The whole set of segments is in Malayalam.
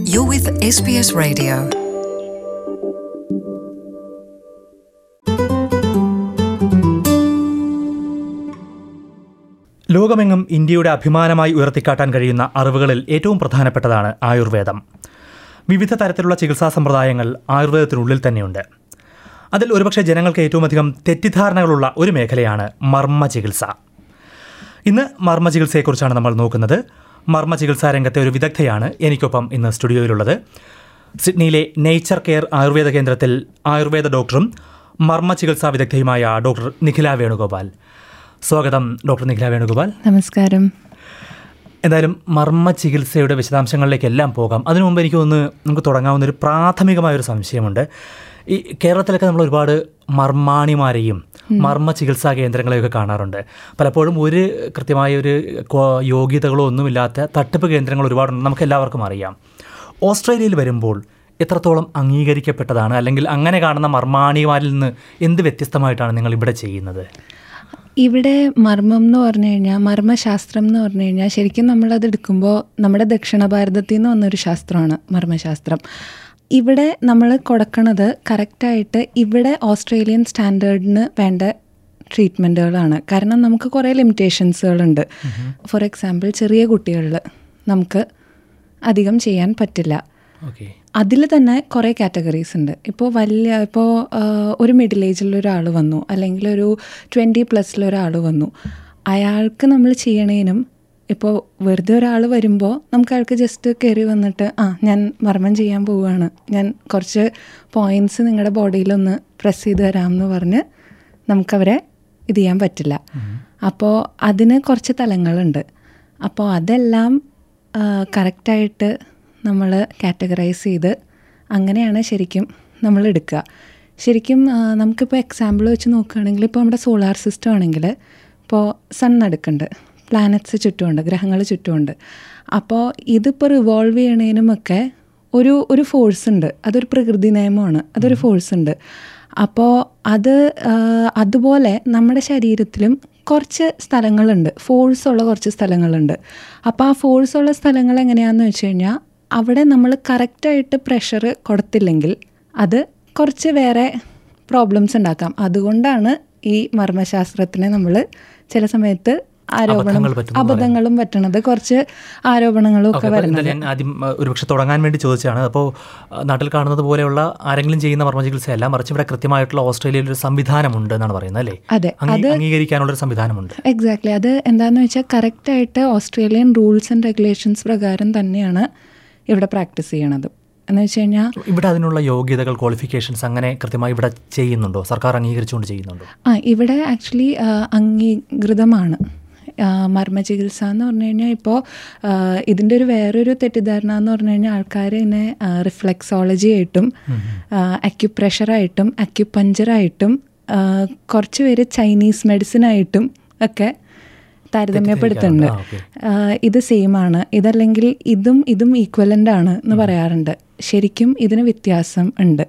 You're with SBS Radio. ലോകമെങ്ങും ഇന്ത്യയുടെ അഭിമാനമായി ഉയർത്തിക്കാട്ടാൻ കഴിയുന്ന അറിവുകളിൽ ഏറ്റവും പ്രധാനപ്പെട്ടതാണ് ആയുർവേദം വിവിധ തരത്തിലുള്ള ചികിത്സാ സമ്പ്രദായങ്ങൾ ആയുർവേദത്തിനുള്ളിൽ തന്നെയുണ്ട് അതിൽ ഒരുപക്ഷെ ജനങ്ങൾക്ക് ഏറ്റവും അധികം തെറ്റിദ്ധാരണകളുള്ള ഒരു മേഖലയാണ് മർമ്മ ചികിത്സ ഇന്ന് മർമ്മ ചികിത്സയെക്കുറിച്ചാണ് നമ്മൾ നോക്കുന്നത് മർമ്മ ചികിത്സാ രംഗത്തെ ഒരു വിദഗ്ധയാണ് എനിക്കൊപ്പം ഇന്ന് സ്റ്റുഡിയോയിലുള്ളത് സിഡ്നിയിലെ നേച്ചർ കെയർ ആയുർവേദ കേന്ദ്രത്തിൽ ആയുർവേദ ഡോക്ടറും മർമ്മ ചികിത്സാ വിദഗ്ധയുമായ ഡോക്ടർ നിഖില വേണുഗോപാൽ സ്വാഗതം ഡോക്ടർ നിഖില വേണുഗോപാൽ നമസ്കാരം എന്തായാലും മർമ്മ ചികിത്സയുടെ വിശദാംശങ്ങളിലേക്കെല്ലാം പോകാം അതിനു മുമ്പ് എനിക്ക് ഒന്ന് നമുക്ക് തുടങ്ങാവുന്ന ഒരു പ്രാഥമികമായ ഒരു സംശയമുണ്ട് ഈ കേരളത്തിലൊക്കെ നമ്മൾ ഒരുപാട് മർമാണിമാരെയും മർമ്മ ചികിത്സാ കേന്ദ്രങ്ങളെയൊക്കെ കാണാറുണ്ട് പലപ്പോഴും ഒരു കൃത്യമായ ഒരു ക്വ- യോഗ്യതകളോ ഒന്നുമില്ലാത്ത തട്ടിപ്പ് കേന്ദ്രങ്ങൾ ഒരുപാടുണ്ട് നമുക്ക് എല്ലാവർക്കും അറിയാം ഓസ്ട്രേലിയയിൽ വരുമ്പോൾ എത്രത്തോളം അംഗീകരിക്കപ്പെട്ടതാണ് അല്ലെങ്കിൽ അങ്ങനെ കാണുന്ന മർമാണിമാരിൽ നിന്ന് എന്ത് വ്യത്യസ്തമായിട്ടാണ് നിങ്ങൾ ഇവിടെ ചെയ്യുന്നത് ഇവിടെ മർമ്മം എന്ന് പറഞ്ഞു കഴിഞ്ഞാൽ മർമ്മശാസ്ത്രം എന്ന് പറഞ്ഞു കഴിഞ്ഞാൽ ശരിക്കും നമ്മളത് എടുക്കുമ്പോൾ നമ്മുടെ ദക്ഷിണ ഭാരതത്തിൽ നിന്ന് വന്നൊരു ശാസ്ത്രമാണ് മർമ്മശാസ്ത്രം ഇവിടെ നമ്മൾ കൊടുക്കണത് കറക്റ്റായിട്ട് ഇവിടെ ഓസ്ട്രേലിയൻ സ്റ്റാൻഡേർഡിന് വേണ്ട ട്രീറ്റ്മെൻറ്റുകളാണ് കാരണം നമുക്ക് കുറേ ലിമിറ്റേഷൻസുകളുണ്ട് ഫോർ എക്സാമ്പിൾ ചെറിയ കുട്ടികളിൽ നമുക്ക് അധികം ചെയ്യാൻ പറ്റില്ല ഓക്കെ അതിൽ തന്നെ കുറേ കാറ്റഗറീസ് ഉണ്ട് ഇപ്പോൾ വലിയ ഇപ്പോൾ ഒരു മിഡിൽ ഏജിലുള്ള ഒരാൾ വന്നു അല്ലെങ്കിൽ ഒരു ട്വൻറ്റി പ്ലസ്സിലൊരാൾ വന്നു അയാൾക്ക് നമ്മൾ ചെയ്യണേനും ഇപ്പോൾ വെറുതെ ഒരാൾ വരുമ്പോൾ നമുക്ക് അയാൾക്ക് ജസ്റ്റ് കയറി വന്നിട്ട് ആ ഞാൻ മർമ്മം ചെയ്യാൻ പോവുകയാണ് ഞാൻ കുറച്ച് പോയിൻറ്റ്സ് നിങ്ങളുടെ ബോഡിയിലൊന്ന് പ്രസ് ചെയ്ത് തരാമെന്ന് പറഞ്ഞ് നമുക്കവരെ ഇത് ചെയ്യാൻ പറ്റില്ല അപ്പോൾ അതിന് കുറച്ച് തലങ്ങളുണ്ട് അപ്പോൾ അതെല്ലാം കറക്റ്റായിട്ട് നമ്മൾ കാറ്റഗറൈസ് ചെയ്ത് അങ്ങനെയാണ് ശരിക്കും നമ്മൾ എടുക്കുക ശരിക്കും ആ, നമുക്കിപ്പോൾ എക്സാമ്പിൾ വെച്ച് നോക്കുകയാണെങ്കിൽ ഇപ്പോൾ നമ്മുടെ സോളാർ സിസ്റ്റം ആണെങ്കിൽ ഇപ്പോൾ സൺ നടുക്കുണ്ട് പ്ലാനറ്റ്സ് ചുറ്റുമുണ്ട് ഗ്രഹങ്ങൾ ചുറ്റുമുണ്ട് അപ്പോൾ ഇതിപ്പോൾ റിവോൾവ് ചെയ്യണതിനുമൊക്കെ ഒരു ഒരു ഫോഴ്സ് ഉണ്ട് അതൊരു പ്രകൃതി നിയമമാണ് അതൊരു ഫോഴ്സ് ഉണ്ട് അപ്പോൾ അത് ആ, അതുപോലെ നമ്മുടെ ശരീരത്തിലും കുറച്ച് സ്ഥലങ്ങളുണ്ട് ഫോഴ്സ് ഉള്ള കുറച്ച് സ്ഥലങ്ങളുണ്ട് അപ്പോൾ ആ ഫോഴ്സ് ഉള്ള സ്ഥലങ്ങൾ എങ്ങനെയാണെന്ന് വെച്ച് കഴിഞ്ഞാൽ അവിടെ നമ്മൾ കറക്റ്റായിട്ട് പ്രഷർ കൊടുത്തില്ലെങ്കിൽ അത് കുറച്ച് വേറെ പ്രോബ്ലംസ് ഉണ്ടാക്കാം അതുകൊണ്ടാണ് ഈ മർമ്മശാസ്ത്രത്തിനെ നമ്മൾ ചില സമയത്ത് ആരോപണം അബദ്ധങ്ങൾ പറ്റുന്നു അബദ്ധങ്ങളും പറ്റണത് കുറച്ച് ആരോപണങ്ങളും ഒക്കെ ഓക്കെ, അപ്പോൾ വരുന്നത് എന്തായാലും ഞാൻ ആദ്യം അഹ്, ഒരുപക്ഷെ തുടങ്ങാൻ വേണ്ടി ചോദിച്ചതാണ് അപ്പോൾ അഹ്, നാട്ടിൽ കാണുന്നത് പോലെയുള്ള ആരെങ്കിലും ചെയ്യുന്ന മർമ്മ ചികിത്സയല്ല മറിച്ച് ഇവിടെ കൃത്യമായിട്ടുള്ള ഓസ്ട്രേലിയയിൽ ഒരു സംവിധാനമുണ്ട് എന്നാണ് പറയുന്നത് അല്ലേ അതെ അംഗീ- അംഗീകരിക്കാനുള്ള ഒരു സംവിധാനമുണ്ട് എക്സാക്ട്ലി അത് എന്താണെന്ന് വെച്ചാൽ കറക്റ്റായിട്ട് ഓസ്ട്രേലിയൻ റൂൾസ് ആൻഡ് റെഗുലേഷൻസ് പ്രകാരം തന്നെയാണ് ഇവിടെ പ്രാക്ടീസ് ചെയ്യണത് എന്ന് വെച്ച് കഴിഞ്ഞാൽ ഇവിടെ അതിനുള്ള യോഗ്യതകൾ ക്വാളിഫിക്കേഷൻസ് അങ്ങനെ കൃത്യമായി ഇവിടെ ചെയ്യുന്നുണ്ടോ സർക്കാർ അംഗീകരിച്ചുകൊണ്ട് ചെയ്യുന്നുണ്ടോ ആ ഇവിടെ ആക്ച്വലി അംഗീകൃതമാണ് ആ, മർമ്മ ചികിത്സ എന്ന് പറഞ്ഞു കഴിഞ്ഞാൽ ഇപ്പോൾ ഇതിൻ്റെ ഒരു വേറൊരു തെറ്റിദ്ധാരണ എന്ന് പറഞ്ഞു കഴിഞ്ഞാൽ ആൾക്കാർ ഇതിനെ റിഫ്ലെക്സോളജി ആയിട്ടും അക്യുപ്രഷറായിട്ടും അക്യുപഞ്ചറായിട്ടും കുറച്ച് പേര് ചൈനീസ് മെഡിസിൻ ആയിട്ടും ഒക്കെ താരതമ്യപ്പെടുത്തുന്നുണ്ട് ആ, ഓക്കെ. ആ, ഇത് സെയിം ആണ് ഇതല്ലെങ്കിൽ ഇതും ഇതും ഈക്വലൻ്റ് ആണ് എന്ന് പറയാറുണ്ട് ശരിക്കും ഇതിന് വ്യത്യാസം ഉണ്ട്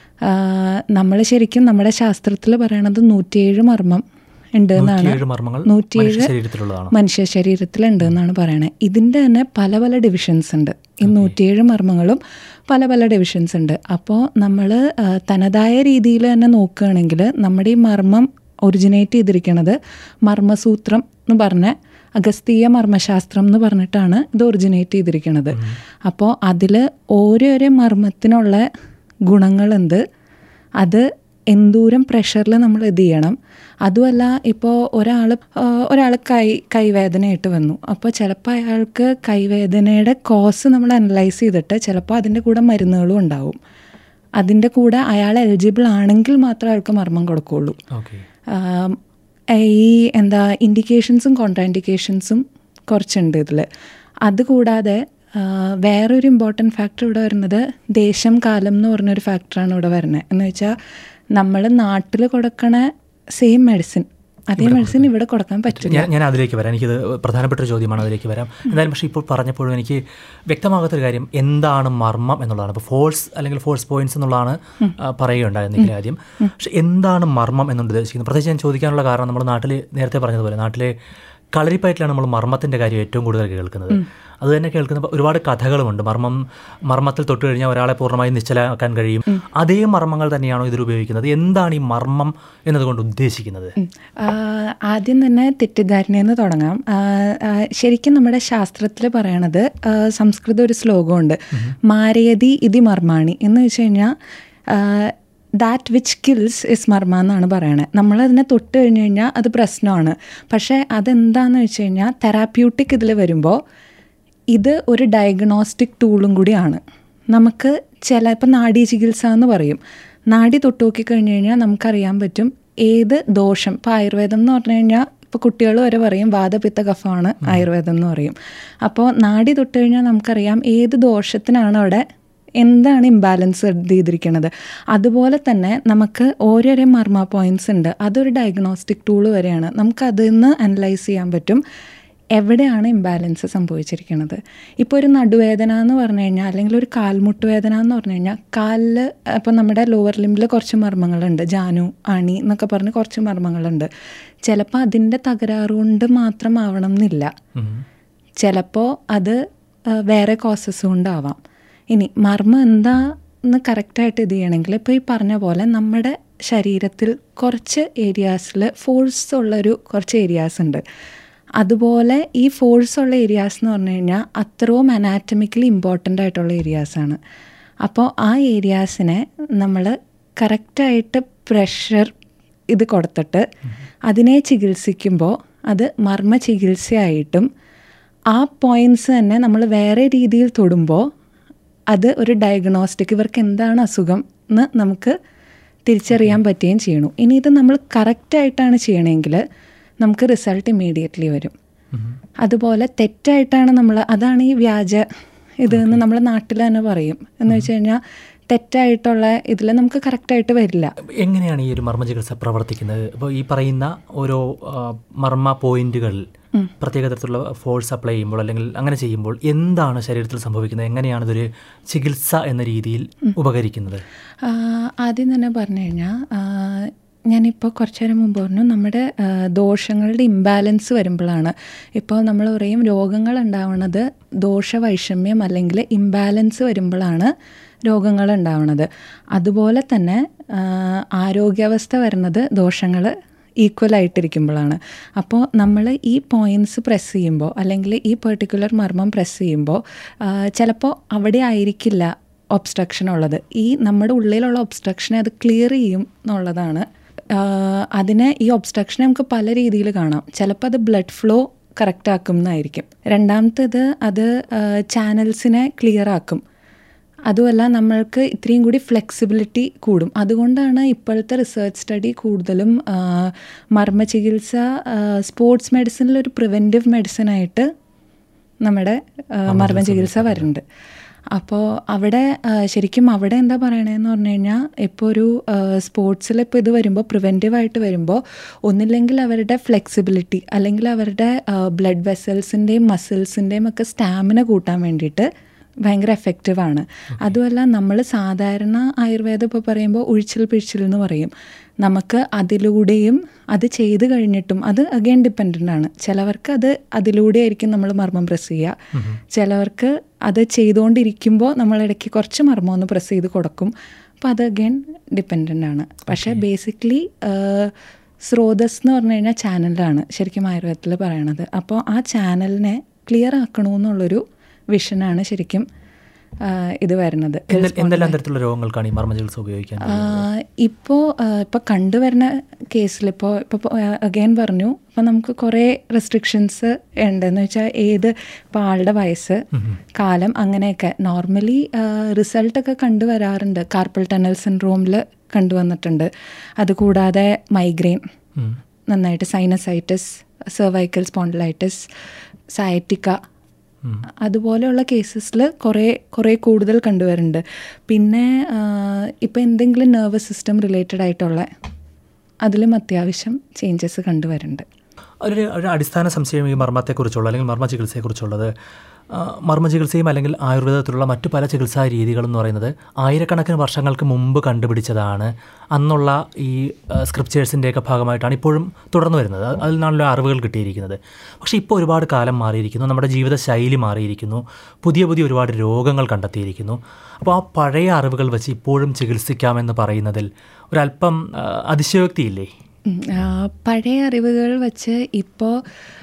നമ്മൾ ശരിക്കും നമ്മുടെ ശാസ്ത്രത്തിൽ പറയണത് നൂറ്റിയേഴ് മർമ്മം ഉണ്ട് എന്നാണ് നൂറ്റിയേഴ് മർമ്മങ്ങൾ നൂറ്റിയേഴ് മനുഷ്യ ശരീരത്തിലുള്ളതാണ് മനുഷ്യ ശരീരത്തിലുണ്ട് എന്നാണ് പറയണത് ഇതിൻ്റെ തന്നെ പല പല ഡിവിഷൻസ് ഉണ്ട് ഈ നൂറ്റിയേഴ് മർമ്മങ്ങളും പല പല ഡിവിഷൻസ് ഉണ്ട് അപ്പോൾ നമ്മൾ തനതായ രീതിയിൽ തന്നെ നോക്കുകയാണെങ്കിൽ നമ്മുടെ ഈ മർമ്മം ഒറിജിനേറ്റ് ചെയ്തിരിക്കുന്നത് മർമ്മസൂത്രം എന്ന് പറഞ്ഞ അഗസ്തീയ മർമ്മശാസ്ത്രം എന്ന് പറഞ്ഞിട്ടാണ് ഇത് ഒറിജിനേറ്റ് ചെയ്തിരിക്കുന്നത് അപ്പോൾ അതിൽ ഓരോരോ മർമ്മത്തിനുള്ള ഗുണങ്ങളെന്ത് അത് എന്തൂരം പ്രഷറിൽ നമ്മൾ ഇത് ചെയ്യണം അതുമല്ല ഇപ്പോൾ ഒരാൾ ഒരാൾ കൈ കൈവേദനയായിട്ട് വന്നു അപ്പോൾ ചിലപ്പോൾ അയാൾക്ക് കൈവേദനയുടെ കോസ് നമ്മൾ അനലൈസ് ചെയ്തിട്ട് ചിലപ്പോൾ അതിൻ്റെ കൂടെ മരുന്നുകളും ഉണ്ടാവും അതിൻ്റെ കൂടെ അയാൾ എലിജിബിൾ ആണെങ്കിൽ മാത്രമേ അയാൾക്ക് മർമ്മം കൊടുക്കുകയുള്ളൂ ഓക്കെ ആം, ഈ എന്താ ഇൻഡിക്കേഷൻസും കോൺട്രാ ഇൻഡിക്കേഷൻസും കുറച്ചുണ്ട് ഇതിൽ അതുകൂടാതെ ആ, വേറൊരു ഇമ്പോർട്ടൻറ്റ് ഫാക്ടർ ഇവിടെ വരുന്നത് ദേശം കാലം എന്ന് പറഞ്ഞൊരു ഫാക്ടറാണ് ഇവിടെ വരുന്നത് എന്ന് വെച്ചാൽ നമ്മൾ നാട്ടിൽ കൊടുക്കണ സെയിം മെഡിസിൻ അതേ മെഡിസിൻ ഇവിടെ കൊടുക്കാൻ പറ്റില്ല ഞാൻ ഞാൻ അതിലേക്ക് വരാം എനിക്കിത് പ്രധാനപ്പെട്ട ഒരു ചോദ്യമാണ് അതിലേക്ക് വരാം എന്തായാലും പക്ഷേ ഇപ്പോൾ പറഞ്ഞപ്പോഴും എനിക്ക് വ്യക്തമാകാത്തൊരു കാര്യം എന്താണ് മർമ്മം എന്നുള്ളതാണ് ഇപ്പോൾ ഫോഴ്സ് അല്ലെങ്കിൽ ഫോഴ്സ് പോയിന്റ്സ് എന്നുള്ളതാണ് ആ, പറയുകയുണ്ടായിരുന്നെങ്കിൽ ആദ്യം പക്ഷെ എന്താണ് മർമ്മം എന്നുകൊണ്ട് ഉദ്ദേശിക്കുന്നത് പ്രത്യേകിച്ച് ഞാൻ ചോദിക്കാനുള്ള കാരണം നമ്മുടെ നാട്ടിൽ നേരത്തെ പറഞ്ഞതുപോലെ നാട്ടിലെ കളരിപ്പയറ്റിലാണ് നമ്മൾ മർമ്മത്തിൻ്റെ കാര്യം ഏറ്റവും കൂടുതൽ കേൾക്കുന്നത് അത് തന്നെ കേൾക്കുന്ന ഒരുപാട് കഥകളുമുണ്ട് മർമ്മം മർമ്മത്തിൽ തൊട്ട് കഴിഞ്ഞാൽ ഒരാളെ പൂർണ്ണമായും നിശ്ചലാക്കാൻ കഴിയും അതേ മർമ്മങ്ങൾ തന്നെയാണോ ഇതിൽ ഉപയോഗിക്കുന്നത് എന്താണ് ഈ മർമ്മം എന്നതുകൊണ്ട് ഉദ്ദേശിക്കുന്നത് ആ, ആദ്യം തന്നെ തെറ്റിദ്ധാരണയെന്ന് തുടങ്ങാം ആ, ആ, ശരിക്കും നമ്മുടെ ശാസ്ത്രത്തിൽ പറയണത് ആ, സംസ്കൃത ഒരു ശ്ലോകമുണ്ട് മാരയതി ഇതി മർമാണി എന്ന് വെച്ച് കഴിഞ്ഞാൽ ദാറ്റ് വിച്ച് കിൽസ് ഇസ് മർമ്മ എന്നാണ് പറയണത് നമ്മളതിനെ തൊട്ട് കഴിഞ്ഞ് കഴിഞ്ഞാൽ അത് പ്രശ്നമാണ് പക്ഷേ അതെന്താന്ന് വെച്ച് കഴിഞ്ഞാൽ തെറാപ്യൂട്ടിക് ഇതിൽ വരുമ്പോൾ ഇത് ഒരു ഡയഗ്നോസ്റ്റിക് ടൂളും കൂടിയാണ് നമുക്ക് ചില ഇപ്പം നാഡീ ചികിത്സ എന്ന് പറയും നാഡി തൊട്ട് നോക്കി കഴിഞ്ഞ് കഴിഞ്ഞാൽ നമുക്കറിയാൻ പറ്റും ഏത് ദോഷം ഇപ്പോൾ ആയുർവേദം എന്ന് പറഞ്ഞു കഴിഞ്ഞാൽ ഇപ്പോൾ കുട്ടികൾ വരെ പറയും വാദപിത്ത കഫമാണ് ആയുർവേദം എന്ന് പറയും അപ്പോൾ നാഡി തൊട്ട് കഴിഞ്ഞാൽ നമുക്കറിയാം ഏത് ദോഷത്തിനാണ് അവിടെ എന്താണ് ഇംബാലൻസ് ചെയ്തിരിക്കുന്നത് അതുപോലെ തന്നെ നമുക്ക് ഓരോരോ മർമ്മ പോയിന്റ്സ് ഉണ്ട് അതൊരു ഡയഗ്നോസ്റ്റിക് ടൂൾ വരെയാണ് നമുക്ക് അതിൽ നിന്ന് അനലൈസ് ചെയ്യാൻ പറ്റും എവിടെയാണ് ഇംബാലൻസ് സംഭവിച്ചിരിക്കുന്നത് ഇപ്പോൾ ഒരു നടുവേദന എന്ന് പറഞ്ഞു കഴിഞ്ഞാൽ അല്ലെങ്കിൽ ഒരു കാൽമുട്ട് വേദന എന്ന് പറഞ്ഞു കഴിഞ്ഞാൽ കാലിൽ ഇപ്പം നമ്മുടെ ലോവർ ലിംബിൽ കുറച്ച് മർമ്മങ്ങളുണ്ട് ജാനു അണി എന്നൊക്കെ പറഞ്ഞ് കുറച്ച് മർമ്മങ്ങളുണ്ട് ചിലപ്പോൾ അതിൻ്റെ തകരാറ് കൊണ്ട് മാത്രം ആവണം എന്നില്ല ചിലപ്പോൾ അത് ആ, വേറെ കോസസ് കൊണ്ടാവാം ഇനി മർമ്മം എന്താന്ന് കറക്റ്റായിട്ട് ഇത് ചെയ്യണമെങ്കിൽ ഇപ്പോൾ ഈ പറഞ്ഞ പോലെ നമ്മുടെ ശരീരത്തിൽ കുറച്ച് ഏരിയാസിൽ ഫോഴ്സ് ഉള്ളൊരു കുറച്ച് ഏരിയാസ് ഉണ്ട് അതുപോലെ ഈ ഫോഴ്സ് ഉള്ള ഏരിയാസ് എന്ന് പറഞ്ഞു കഴിഞ്ഞാൽ അത്രയും അനാറ്റമിക്കലി ഇമ്പോർട്ടൻ്റ് ആയിട്ടുള്ള ഏരിയാസാണ് അപ്പോൾ ആ ഏരിയാസിനെ നമ്മൾ കറക്റ്റായിട്ട് പ്രഷർ ഇത് കൊടുത്തിട്ട് അതിനെ ചികിത്സിക്കുമ്പോൾ അത് മർമ്മ ചികിത്സയായിട്ടും ആ പോയിൻറ്റ്സ് തന്നെ നമ്മൾ വേറെ രീതിയിൽ തൊടുമ്പോൾ അത് ഒരു ഡയഗ്നോസ്റ്റിക് ഇവർക്ക് എന്താണ് അസുഖം എന്ന് നമുക്ക് തിരിച്ചറിയാൻ പറ്റുകയും ചെയ്യണു ഇനി ഇത് നമ്മൾ കറക്റ്റായിട്ടാണ് ചെയ്യണമെങ്കിൽ നമുക്ക് റിസൾട്ട് ഇമ്മീഡിയറ്റ്ലി വരും അതുപോലെ തെറ്റായിട്ടാണ് നമ്മൾ അതാണ് ഈ വ്യാജ ഇത് എന്ന് നമ്മൾ നാട്ടിൽ തന്നെ പറയും എന്ന് വെച്ച് കഴിഞ്ഞാൽ തെറ്റായിട്ടുള്ള ഇതിൽ നമുക്ക് കറക്റ്റായിട്ട് വരില്ല എങ്ങനെയാണ് ഈ ഒരു മർമ്മ ചികിത്സ പ്രവർത്തിക്കുന്നത് ഇപ്പോൾ ഈ പറയുന്ന ഓരോ ആ, മർമ്മ പോയിന്റുകളിൽ പ്രത്യേക തരത്തിലുള്ള ഫോഴ്സ് അപ്ലൈ ചെയ്യുമ്പോൾ അല്ലെങ്കിൽ അങ്ങനെ ചെയ്യുമ്പോൾ എന്താണ് ശരീരത്തിൽ സംഭവിക്കുന്നത് എങ്ങനെയാണ് ഇതൊരു ചികിത്സ എന്ന രീതിയിൽ ഉപകരിക്കുന്നത് ആ, ആദ്യം തന്നെ പറഞ്ഞു കഴിഞ്ഞാൽ ഞാനിപ്പോൾ കുറച്ച് നേരം മുമ്പ് പറഞ്ഞു നമ്മുടെ ആ, ദോഷങ്ങളുടെ ഇംബാലൻസ് വരുമ്പോഴാണ് ഇപ്പോൾ നമ്മൾ പറയും രോഗങ്ങൾ ഉണ്ടാവുന്നത് ദോഷവൈഷമ്യം അല്ലെങ്കിൽ ഇംബാലൻസ് വരുമ്പോഴാണ് രോഗങ്ങൾ ഉണ്ടാവുന്നത് അതുപോലെ തന്നെ ആ, ആരോഗ്യാവസ്ഥ വരുന്നത് ദോഷങ്ങൾ ഈക്വൽ ആയിട്ടിരിക്കുമ്പോഴാണ് അപ്പോൾ നമ്മൾ ഈ പോയിൻറ്റ്സ് പ്രസ് ചെയ്യുമ്പോൾ അല്ലെങ്കിൽ ഈ പെർട്ടിക്കുലർ മർമ്മം പ്രസ് ചെയ്യുമ്പോൾ ചിലപ്പോൾ അവിടെ ആയിരിക്കില്ല ഒബ്സ്ട്രക്ഷൻ ഉള്ളത് ഈ നമ്മുടെ ഉള്ളിലുള്ള ഒബ്സ്ട്രക്ഷനെ അത് ക്ലിയർ ചെയ്യും എന്നുള്ളതാണ് ആഹ് അതിനെ ഈ ഒബ്സ്ട്രക്ഷനെ നമുക്ക് പല രീതിയിൽ കാണാം ചിലപ്പോൾ അത് ബ്ലഡ് ഫ്ലോ കറക്റ്റ് ആക്കും എന്നായിരിക്കും രണ്ടാമത്തേത് അത് ചാനൽസിനെ ക്ലിയർ ആക്കും അതുമല്ല നമ്മൾക്ക് ഇത്രയും കൂടി ഫ്ലെക്സിബിലിറ്റി കൂടും അതുകൊണ്ടാണ് ഇപ്പോഴത്തെ റിസർച്ച് സ്റ്റഡി കൂടുതലും ആ, മർമ്മ ചികിത്സ സ്പോർട്സ് മെഡിസിനിൽ ഒരു പ്രിവെൻറ്റീവ് മെഡിസിനായിട്ട് നമ്മുടെ ആ, മർമ്മ ചികിത്സ വരുന്നുണ്ട് അപ്പോൾ അവിടെ ആ, ശരിക്കും അവിടെ എന്താ പറയണതെന്ന് പറഞ്ഞു കഴിഞ്ഞാൽ ഇപ്പോൾ ഒരു സ്പോർട്സിൽ ഇപ്പോൾ ഇത് വരുമ്പോൾ പ്രിവെൻറ്റീവായിട്ട് വരുമ്പോൾ ഒന്നില്ലെങ്കിൽ അവരുടെ ഫ്ലെക്സിബിലിറ്റി അല്ലെങ്കിൽ അവരുടെ ബ്ലഡ് വെസൽസിൻ്റെയും മസിൽസിൻ്റെയും ഒക്കെ സ്റ്റാമിന കൂട്ടാൻ വേണ്ടിയിട്ട് ഭയങ്കര എഫക്റ്റീവാണ് അതുമല്ല നമ്മൾ സാധാരണ ആയുർവേദം ഇപ്പോൾ പറയുമ്പോൾ ഉഴിച്ചിൽ പിഴിച്ചിൽ എന്ന് പറയും നമുക്ക് അതിലൂടെയും അത് ചെയ്ത് കഴിഞ്ഞിട്ടും അത് അഗെയിൻ ഡിപ്പെൻഡൻ്റ് ആണ് ചിലവർക്ക് അത് അതിലൂടെ ആയിരിക്കും നമ്മൾ മർമ്മം പ്രസ് ചെയ്യുക ചിലവർക്ക് അത് ചെയ്തുകൊണ്ടിരിക്കുമ്പോൾ നമ്മൾ ഇടയ്ക്ക് കുറച്ച് മർമ്മം ഒന്ന് പ്രസ് ചെയ്ത് കൊടുക്കും അപ്പോൾ അത് അഗെയിൻ ഡിപ്പെൻഡൻ്റ് ആണ് പക്ഷേ ബേസിക്കലി സ്രോതസ് എന്ന് പറഞ്ഞു കഴിഞ്ഞാൽ ചാനലാണ് ശരിക്കും ആയുർവേദത്തിൽ പറയണത് അപ്പോൾ ആ ചാനലിനെ ക്ലിയർ ആക്കണമെന്നുള്ളൊരു വിഷനാണ് ശരിക്കും ആ, ഇത് വരുന്നത് എന്തെ- എന്തെല്ലാം തരത്തിലുള്ള രോഗങ്ങൾക്കാണ് ഈ മർമ്മ ചികിത്സ ഉപയോഗിക്കാൻ ഇപ്പോൾ ഇപ്പോൾ കണ്ടുവരുന്ന കേസിൽ ഇപ്പോൾ ഇപ്പോൾ അഗൈൻ പറഞ്ഞു ഇപ്പോൾ നമുക്ക് കുറേ റെസ്ട്രിക്ഷൻസ് ഉണ്ട് എന്ന് വെച്ചാൽ ഏത് ഇപ്പോൾ ആളുടെ വയസ്സ് കാലം അങ്ങനെയൊക്കെ നോർമലി റിസൾട്ടൊക്കെ കണ്ടുവരാറുണ്ട് കാർപ്പൽ ടണൽ സിൻഡ്രോമിൽ കണ്ടുവന്നിട്ടുണ്ട് അതുകൂടാതെ മൈഗ്രെയിൻ നന്നായിട്ട് സൈനസൈറ്റിസ് സെർവൈക്കൽ സ്പോണ്ടിലൈറ്റിസ് സയറ്റിക്ക അതുപോലെയുള്ള കേസസിൽ കുറേ കുറേ കൂടുതൽ കണ്ടുവരുന്നുണ്ട് പിന്നെ ഇപ്പോൾ എന്തെങ്കിലും നെർവസ് സിസ്റ്റം റിലേറ്റഡ് ആയിട്ടുള്ള അതിലും അത്യാവശ്യം ചേഞ്ചസ് കണ്ടുവരുന്നുണ്ട് ഒരു ഒരു അടിസ്ഥാന സംശയം ഈ മർമ്മത്തെക്കുറിച്ചുള്ള അല്ലെങ്കിൽ മർമ്മ ചികിത്സയെക്കുറിച്ചുള്ളത് ആ, മർമ്മ ചികിത്സയും അല്ലെങ്കിൽ ആയുർവേദത്തിലുള്ള മറ്റു പല ചികിത്സാ രീതികളെന്ന് പറയുന്നത് ആയിരക്കണക്കിന് വർഷങ്ങൾക്ക് മുമ്പ് കണ്ടുപിടിച്ചതാണ് അന്നുള്ള ഈ സ്ക്രിപ്റ്റേഴ്സിൻ്റെയൊക്കെ ഭാഗമായിട്ടാണ് ഇപ്പോഴും തുടർന്നു വരുന്നത് അത് അതിൽ നിന്നാണല്ലോ അറിവുകൾ കിട്ടിയിരിക്കുന്നത് പക്ഷേ ഇപ്പോൾ ഒരുപാട് കാലം മാറിയിരിക്കുന്നു നമ്മുടെ ജീവിത ശൈലി മാറിയിരിക്കുന്നു പുതിയ പുതിയ ഒരുപാട് രോഗങ്ങൾ കണ്ടെത്തിയിരിക്കുന്നു അപ്പോൾ ആ പഴയ അറിവുകൾ വെച്ച് ഇപ്പോഴും ചികിത്സിക്കാമെന്ന് പറയുന്നതിൽ ഒരല്പം ആ, അതിശയോക്തിയില്ലേ ഉം, ആ, പഴയ അറിവുകൾ വച്ച് ഇപ്പോൾ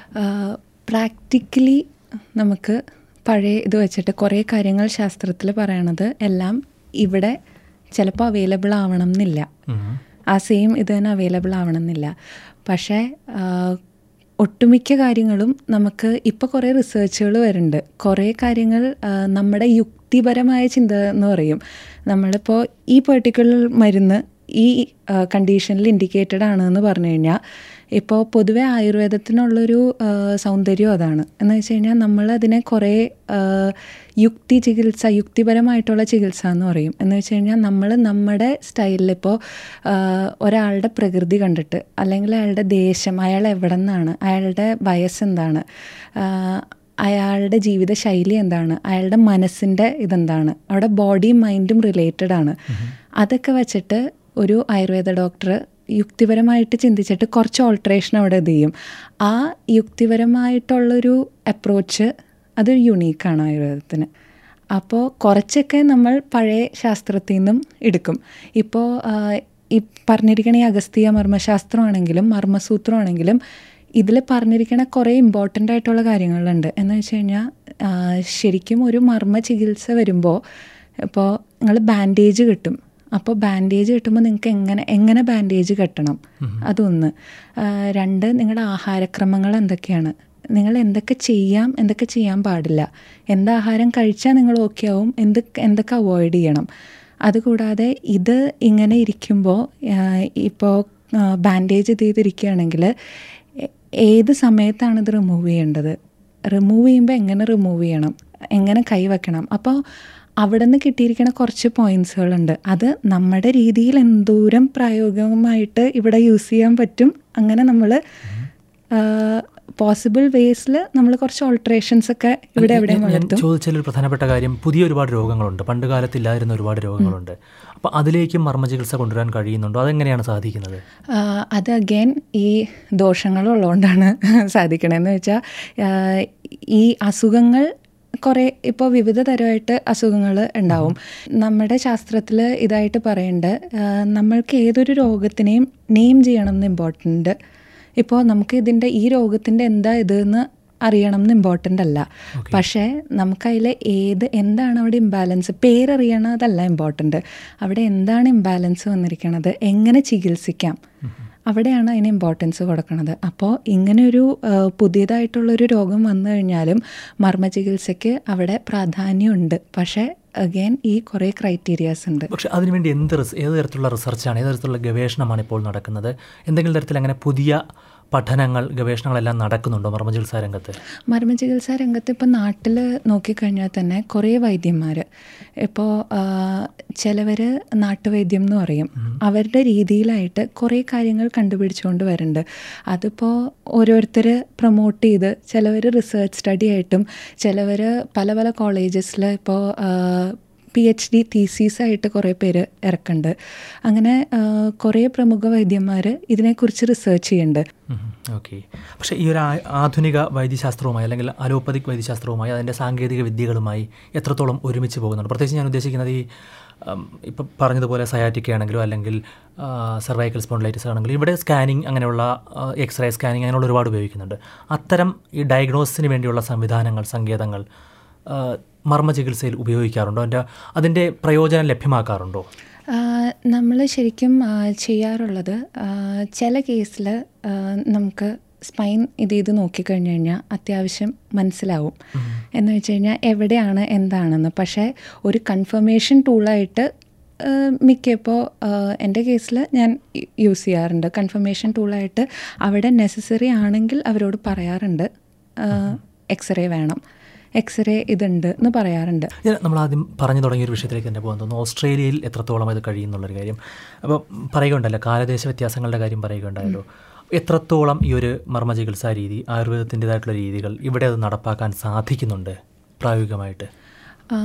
പ്രാക്ടിക്കലി നമുക്ക് പഴയ ഇത് വെച്ചിട്ട് കുറേ കാര്യങ്ങൾ ശാസ്ത്രത്തിൽ പറയണത് എല്ലാം ഇവിടെ ചിലപ്പോൾ അവൈലബിൾ ആവണം എന്നില്ല ഉം. ആ സെയിം ഇത് തന്നെ അവൈലബിൾ ആവണം എന്നില്ല പക്ഷേ ആ, ഒട്ടുമിക്ക കാര്യങ്ങളും നമുക്ക് ഇപ്പോൾ കുറേ റിസർച്ചുകൾ വരുന്നുണ്ട് കുറേ കാര്യങ്ങൾ ആ, നമ്മുടെ യുക്തിപരമായ ചിന്ത എന്ന് പറയും നമ്മളിപ്പോൾ ഈ പെർട്ടിക്കുലർ മരുന്ന് ഈ കണ്ടീഷനിൽ ഇൻഡിക്കേറ്റഡ് ആണ് എന്ന് പറഞ്ഞു കഴിഞ്ഞാൽ ഇപ്പോൾ പൊതുവെ ആയുർവേദത്തിനുള്ളൊരു ആ, സൗന്ദര്യം അതാണ് എന്ന് വെച്ച് കഴിഞ്ഞാൽ നമ്മൾ അതിനെ കുറേ ആ, യുക്തി ചികിത്സ യുക്തിപരമായിട്ടുള്ള ചികിത്സ എന്ന് പറയും എന്ന് വെച്ച് കഴിഞ്ഞാൽ നമ്മൾ നമ്മുടെ സ്റ്റൈലിൽ ഇപ്പോൾ ഒരാളുടെ പ്രകൃതി കണ്ടിട്ട് അല്ലെങ്കിൽ അയാളുടെ ദേശം അയാൾ എവിടെ നിന്നാണ് അയാളുടെ വയസ്സ് എന്താണ് ആ, അയാളുടെ ജീവിത ശൈലി എന്താണ് അയാളുടെ മനസ്സിൻ്റെ ഇതെന്താണ് അവിടെ ബോഡിയും മൈൻഡും റിലേറ്റഡ് ആണ് അതൊക്കെ വെച്ചിട്ട് ഒരു ആയുർവേദ ഡോക്ടർ യുക്തിപരമായിട്ട് ചിന്തിച്ചിട്ട് കുറച്ച് ഓൾട്രേഷൻ അവിടെ ഇത് ചെയ്യും ആ യുക്തിപരമായിട്ടുള്ളൊരു അപ്രോച്ച് അത് യുണീക്കാണ് ആയുർവേദത്തിന് അപ്പോൾ കുറച്ചൊക്കെ നമ്മൾ പഴയ ശാസ്ത്രത്തിൽ നിന്നും എടുക്കും ഇപ്പോൾ ഈ പറഞ്ഞിരിക്കണ ഈ അഗസ്തീയ മർമ്മശാസ്ത്രമാണെങ്കിലും മർമ്മസൂത്രമാണെങ്കിലും ഇതിൽ പറഞ്ഞിരിക്കണ കുറേ ഇമ്പോർട്ടൻ്റ് ആയിട്ടുള്ള കാര്യങ്ങളുണ്ട് എന്ന് വെച്ച് കഴിഞ്ഞാൽ ആ, ശരിക്കും ഒരു മർമ്മ ചികിത്സ വരുമ്പോൾ ഇപ്പോൾ നിങ്ങൾ ബാൻഡേജ് കിട്ടും അപ്പോൾ ബാൻഡേജ് കിട്ടുമ്പോൾ നിങ്ങൾക്ക് എങ്ങനെ എങ്ങനെ ബാൻഡേജ് കെട്ടണം അതൊന്ന് ആ, രണ്ട് നിങ്ങളുടെ ആഹാരക്രമങ്ങൾ എന്തൊക്കെയാണ് നിങ്ങൾ എന്തൊക്കെ ചെയ്യാം എന്തൊക്കെ ചെയ്യാൻ പാടില്ല എന്ത് ആഹാരം കഴിച്ചാൽ നിങ്ങൾ ഓക്കെ ആവും എന്ത് എന്തൊക്കെ അവോയ്ഡ് ചെയ്യണം അതുകൂടാതെ ഇത് ഇങ്ങനെ ഇരിക്കുമ്പോൾ ഇപ്പോൾ ബാൻഡേജ് ചെയ്തിരിക്കുകയാണെങ്കിൽ എ- ഏത് സമയത്താണ് ഇത് റിമൂവ് ചെയ്യേണ്ടത് റിമൂവ് ചെയ്യുമ്പോൾ എങ്ങനെ റിമൂവ് ചെയ്യണം എങ്ങനെ കൈ വെക്കണം അപ്പോൾ അവിടെ നിന്ന് കിട്ടിയിരിക്കുന്ന കുറച്ച് പോയിൻറ്റ്സുകളുണ്ട് അത് നമ്മുടെ രീതിയിൽ എന്തോരം പ്രായോഗികമായിട്ട് ഇവിടെ യൂസ് ചെയ്യാൻ പറ്റും അങ്ങനെ നമ്മൾ പോസിബിൾ വേസിൽ നമ്മൾ കുറച്ച് ഓൾട്രേഷൻസ് ഒക്കെ ഇവിടെ എവിടെയും ഞാൻ- ഞാൻ വളർത്തും ചോദിച്ചതിൽ പ്രധാനപ്പെട്ട കാര്യം പുതിയ ഒരുപാട് രോഗങ്ങളുണ്ട് പണ്ട് കാലത്ത് ഇല്ലാതിരുന്ന ഒരുപാട് രോഗങ്ങളുണ്ട് അപ്പോൾ അതിലേക്കും മർമ്മ ചികിത്സ കൊണ്ടുവരാൻ കഴിയുന്നുണ്ടോ അതെങ്ങനെയാണ് സാധിക്കുന്നത് ആ, അത് അഗെയിൻ ഈ ദോഷങ്ങളുള്ളതുകൊണ്ടാണ് സാധിക്കണതെന്ന് വെച്ചാൽ ഈ അസുഖങ്ങൾ കുറേ ഇപ്പോൾ വിവിധ തരമായിട്ട് അസുഖങ്ങൾ ഉണ്ടാവും നമ്മുടെ ശാസ്ത്രത്തിൽ ഇതായിട്ട് പറയുന്നുണ്ട് ആ, നമ്മൾക്ക് ഏതൊരു രോഗത്തിനെയും നെയിം ചെയ്യണം എന്ന് ഇമ്പോർട്ടൻ്റ് ഇപ്പോൾ നമുക്ക് ഇതിൻ്റെ ഈ രോഗത്തിൻ്റെ എന്താ ഇതെന്ന് അറിയണം എന്ന് ഇമ്പോർട്ടൻ്റ് അല്ല പക്ഷേ നമുക്കതിൽ ഏത് എന്താണ് അവിടെ ഇംബാലൻസ് പേരറിയണതല്ല ഇമ്പോർട്ടൻ്റ് അവിടെ എന്താണ് ഇംബാലൻസ് വന്നിരിക്കണത് എങ്ങനെ ചികിത്സിക്കാം അവിടെയാണ് അതിന് ഇമ്പോർട്ടൻസ് കൊടുക്കുന്നത് അപ്പോൾ ഇങ്ങനെയൊരു ആ, പുതിയതായിട്ടുള്ളൊരു രോഗം വന്നു കഴിഞ്ഞാലും മർമ്മ ചികിത്സയ്ക്ക് അവിടെ പ്രാധാന്യമുണ്ട് പക്ഷേ അഗെയിൻ ഈ കുറേ ക്രൈറ്റീരിയാസ് ഉണ്ട് പക്ഷേ അതിനുവേണ്ടി എന്ത് റിസ് ഏത് തരത്തിലുള്ള റിസർച്ചാണ് ഏത് തരത്തിലുള്ള ഗവേഷണമാണ് ഇപ്പോൾ നടക്കുന്നത് എന്തെങ്കിലും തരത്തിൽ അങ്ങനെ പുതിയ പഠനങ്ങൾ ഗവേഷണങ്ങളെല്ലാം നടക്കുന്നുണ്ടോ മർമ്മ ചികിത്സാ രംഗത്ത് മർമ്മ ചികിത്സാ രംഗത്ത് ഇപ്പോൾ നാട്ടിൽ നോക്കിക്കഴിഞ്ഞാൽ തന്നെ കുറേ വൈദ്യന്മാർ ഇപ്പോൾ ചിലവർ നാട്ടുവൈദ്യം എന്ന് പറയും അവരുടെ രീതിയിലായിട്ട് കുറേ കാര്യങ്ങൾ കണ്ടുപിടിച്ചുകൊണ്ട് വരുന്നുണ്ട് അതിപ്പോൾ ഓരോരുത്തർ പ്രൊമോട്ട് ചെയ്ത് ചിലവർ റിസർച്ച് സ്റ്റഡി ആയിട്ടും ചിലവർ പല പല കോളേജസിൽ ഇപ്പോൾ പി എച്ച് ഡി തീസീസായിട്ട് കുറേ പേര് ഇറക്കുന്നുണ്ട് അങ്ങനെ ആ, കുറേ പ്രമുഖ വൈദ്യന്മാർ ഇതിനെക്കുറിച്ച് റിസർച്ച് ചെയ്യുന്നുണ്ട് ഓക്കെ പക്ഷേ ഈ ഒരു ആ- ആധുനിക വൈദ്യശാസ്ത്രവുമായി അല്ലെങ്കിൽ അലോപ്പതിക് വൈദ്യശാസ്ത്രവുമായി അതിൻ്റെ സാങ്കേതിക വിദ്യകളുമായി എത്രത്തോളം ഒരുമിച്ച് പോകുന്നുണ്ട് പ്രത്യേകിച്ച് ഞാൻ ഉദ്ദേശിക്കുന്നത് ഈ ഇപ്പം പറഞ്ഞതുപോലെ സയാറ്റിക്ക ആണെങ്കിലോ അല്ലെങ്കിൽ സർവൈക്കൽ സ്പോണ്ടിലൈറ്റിസ് ആണെങ്കിലും ഇവിടെ സ്കാനിങ് അങ്ങനെയുള്ള എക്സ്റേ സ്കാനിങ് അങ്ങനെയുള്ള ഒരുപാട് ഉപയോഗിക്കുന്നുണ്ട് അത്തരം ഈ ഡയഗ്നോസിന് വേണ്ടിയുള്ള സംവിധാനങ്ങൾ സങ്കേതങ്ങൾ ആ, മർമ്മ ചികിത്സയിൽ ഉപയോഗിക്കാറുണ്ടോ അതിൻ്റെ അതിൻ്റെ പ്രയോജനം ലഭ്യമാക്കാറുണ്ടോ നമ്മൾ ശരിക്കും ആ, ചെയ്യാറുള്ളത് ആ, ചില കേസിൽ നമുക്ക് സ്പൈൻ ഇത് ചെയ്ത് നോക്കിക്കഴിഞ്ഞ് കഴിഞ്ഞാൽ അത്യാവശ്യം മനസ്സിലാവും എന്ന് വെച്ച് കഴിഞ്ഞാൽ എവിടെയാണ് എന്താണെന്ന് പക്ഷേ ഒരു കൺഫർമേഷൻ ടൂളായിട്ട് മിക്ക ഇപ്പോൾ എൻ്റെ കേസിൽ ഞാൻ യൂസ് ചെയ്യാറുണ്ട് കൺഫർമേഷൻ ടൂളായിട്ട് അവിടെ നെസസറി ആണെങ്കിൽ അവരോട് പറയാറുണ്ട് എക്സ്റേ വേണം എക്സ്റേ ഇതുണ്ട് എന്ന് പറയാറുണ്ട് ഞാൻ നമ്മൾ ആദ്യം പറഞ്ഞു തുടങ്ങിയ ഒരു വിഷയത്തിലേക്ക് തന്നെ പോകാൻ തോന്നുന്നു ഓസ്ട്രേലിയയിൽ എത്രത്തോളം ഇത് കഴിയുന്നുള്ളൊരു കാര്യം അപ്പോൾ പറയുകയുണ്ടല്ലോ കാലദേശ വ്യത്യാസങ്ങളുടെ കാര്യം പറയുകയുണ്ടായല്ലോ എത്രത്തോളം ഈ ഒരു മർമ്മ ചികിത്സാ രീതി ആയുർവേദത്തിൻ്റെതായിട്ടുള്ള രീതികൾ ഇവിടെ അത് നടപ്പാക്കാൻ സാധിക്കുന്നുണ്ട് പ്രായോഗികമായിട്ട് ആ,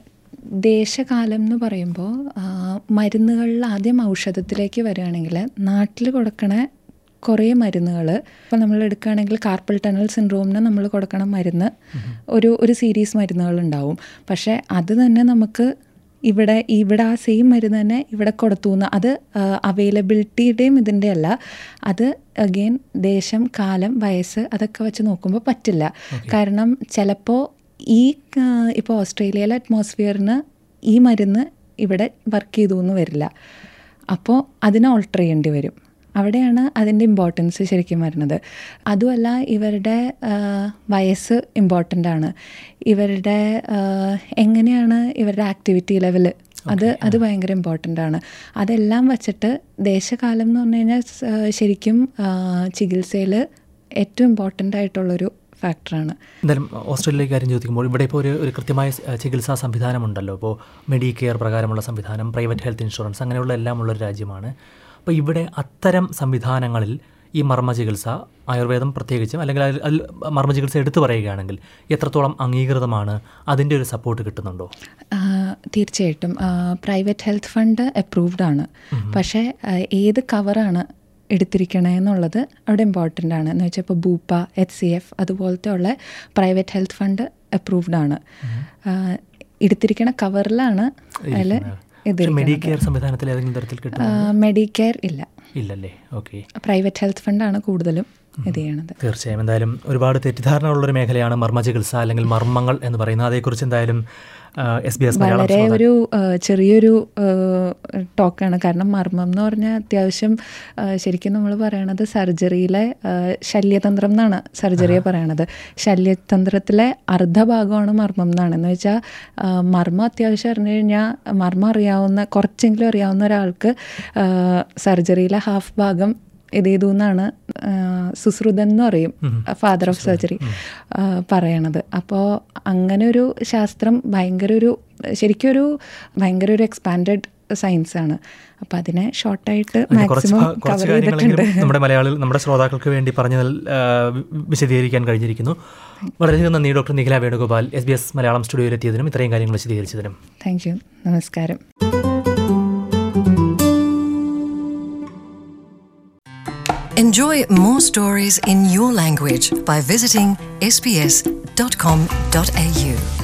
ദേശകാലം എന്ന് പറയുമ്പോൾ മരുന്നുകളിൽ ആദ്യം ഔഷധത്തിലേക്ക് വരികയാണെങ്കിൽ നാട്ടിൽ കൊടുക്കണ കുറേ മരുന്നുകൾ ഇപ്പോൾ നമ്മൾ എടുക്കുകയാണെങ്കിൽ കാർപ്പൽ ടണൽ സിൻഡ്രോമിന് നമ്മൾ കൊടുക്കണ മരുന്ന് ഒരു ഒരു സീരീസ് മരുന്നുകളുണ്ടാവും പക്ഷേ അത് തന്നെ നമുക്ക് ഇവിടെ ഇവിടെ ആ സെയിം മരുന്ന് തന്നെ ഇവിടെ കൊടുത്തു എന്ന് അത് അവൈലബിലിറ്റിയുടെയും ഇതിൻ്റെ അല്ല അത് അഗെയിൻ ദേശം കാലം വയസ്സ് അതൊക്കെ വെച്ച് നോക്കുമ്പോൾ പറ്റില്ല കാരണം ചിലപ്പോൾ ഈ ഇപ്പോൾ ഓസ്ട്രേലിയയിലെ അറ്റ്മോസ്ഫിയറിന് ഈ മരുന്ന് ഇവിടെ വർക്ക് ചെയ്തു എന്ന് വരില്ല അപ്പോൾ അതിനെ ഓൾട്ടർ ചെയ്യേണ്ടി വരും അവിടെയാണ് അതിൻ്റെ ഇമ്പോർട്ടൻസ് ശരിക്കും വരുന്നത് അതുമല്ല ഇവരുടെ ആ, വയസ്സ് ഇമ്പോർട്ടൻ്റ് ആണ് ഇവരുടെ ആ, എങ്ങനെയാണ് ഇവരുടെ ആക്ടിവിറ്റി ലെവൽ അത് അത് ഭയങ്കര ഇമ്പോർട്ടൻ്റ് ആണ് അതെല്ലാം വച്ചിട്ട് ദേശകാലം എന്ന് പറഞ്ഞു കഴിഞ്ഞാൽ സ്- ആ, ശരിക്കും ചികിത്സയിൽ ഏറ്റവും ഇമ്പോർട്ടൻ്റ് ആയിട്ടുള്ളൊരു ഫാക്ടറാണ് എന്തായാലും ഓസ്ട്രേലിയയിലെ കാര്യം ചോദിക്കുമ്പോൾ ഇവിടെ ഇപ്പോൾ ഒരു ഒരു കൃത്യമായ സ്- ചികിത്സാ സംവിധാനമുണ്ടല്ലോ ഇപ്പോൾ മെഡിക്കെയർ പ്രകാരമുള്ള സംവിധാനം പ്രൈവറ്റ് ഹെൽത്ത് ഇൻഷുറൻസ് അങ്ങനെയുള്ള എല്ലാം ഉള്ളൊരു രാജ്യമാണ് അപ്പോൾ ഇവിടെ അത്തരം സംവിധാനങ്ങളിൽ ഈ മർമ്മ ചികിത്സ ആയുർവേദം പ്രത്യേകിച്ചും അല്ലെങ്കിൽ അതിൽ അതിൽ മർമ്മ ചികിത്സ എടുത്തു പറയുകയാണെങ്കിൽ എത്രത്തോളം അംഗീകൃതമാണ് അതിൻ്റെ ഒരു സപ്പോർട്ട് കിട്ടുന്നുണ്ടോ ആ, തീർച്ചയായിട്ടും പ്രൈവറ്റ് ഹെൽത്ത് ഫണ്ട് അപ്രൂവ്ഡ് ആണ് പക്ഷേ ആ, ഏത് കവറാണ് എടുത്തിരിക്കണേ എന്നുള്ളത് അവിടെ ഇമ്പോർട്ടൻ്റ് ആണ് എന്ന് വെച്ചാൽ ഇപ്പോൾ ബൂപ്പ എച്ച് സി എഫ് അതുപോലത്തെ ഉള്ള പ്രൈവറ്റ് ഹെൽത്ത് ഫണ്ട് അപ്രൂവ്ഡ് ആണ് ആ, എടുത്തിരിക്കണ കവറിലാണ് അതിൽ ഇത് മെഡിക്കെയർ സംവിധാനത്തിൽ ഏതെങ്കിലും തരത്തിൽ കിട്ടും മെഡിക്കെയർ ഇല്ല ഇല്ലല്ലേ ഓക്കെ പ്രൈവറ്റ് ഹെൽത്ത് ഫണ്ടാണ് കൂടുതലും ഇത് ചെയ്യണത് തീർച്ചയായും എന്തായാലും ഒരുപാട് തെറ്റിദ്ധാരണ ഉള്ളൊരു മേഖലയാണ് മർമ്മ ചികിത്സ അല്ലെങ്കിൽ മർമ്മങ്ങൾ എന്ന് പറയുന്നത് അതേക്കുറിച്ച് എന്തായാലും എസ് ബി എസ് മലയാളം വളരെ ഒരു ആ, ചെറിയൊരു ടോക്കാണ് കാരണം മർമ്മം എന്ന് പറഞ്ഞാൽ അത്യാവശ്യം ആ, ശരിക്കും നമ്മൾ പറയണത് സർജറിയിലെ ആ, ശല്യതന്ത്രം എന്നാണ് സർജറിയെ പറയണത് ശല്യതന്ത്രത്തിലെ അർദ്ധഭാഗമാണ് മർമ്മം എന്നാണ് എന്ന് വെച്ചാൽ ആ, മർമ്മം അത്യാവശ്യം അറിഞ്ഞു കഴിഞ്ഞാൽ മർമ്മം അറിയാവുന്ന കുറച്ചെങ്കിലും അറിയാവുന്ന ഒരാൾക്ക് ആ, സർജറിയിലെ ഹാഫ് ഭാഗം ഇത് ചെയ്തു എന്നാണ് സുശ്രുതൻ എന്ന് പറയും ഫാദർ ഓഫ് സർജറി പറയണത് അപ്പോൾ അങ്ങനെ ഒരു ശാസ്ത്രം ഭയങ്കര ഒരു ശരിക്കും ഒരു ഭയങ്കര ഒരു എക്സ്പാൻഡഡ് സയൻസ് ആണ് അപ്പം അതിനെ ഷോർട്ടായിട്ട് അതിന് കുറച്ച് മാക്സിമം ഭാ- കുറച്ച് കവർ ചെയ്തിട്ടുണ്ട് കാര്യങ്ങളെങ്കിലും നമ്മുടെ മലയാളികൾ നമ്മുടെ ശ്രോതാക്കൾക്ക് വേണ്ടി പറഞ്ഞതിൽ ആ, വി- വിശദീകരിക്കാൻ കഴിഞ്ഞിരിക്കുന്നു വളരെയധികം നന്ദി doctor Nikhila Venugopal S B S Malayalam സ്റ്റുഡിയോയിലെത്തിയതിനും ഇത്രയും കാര്യങ്ങൾ വിശദീകരിച്ചതിനും താങ്ക് യു നമസ്കാരം Enjoy more stories in your language by visiting sbs.com.au.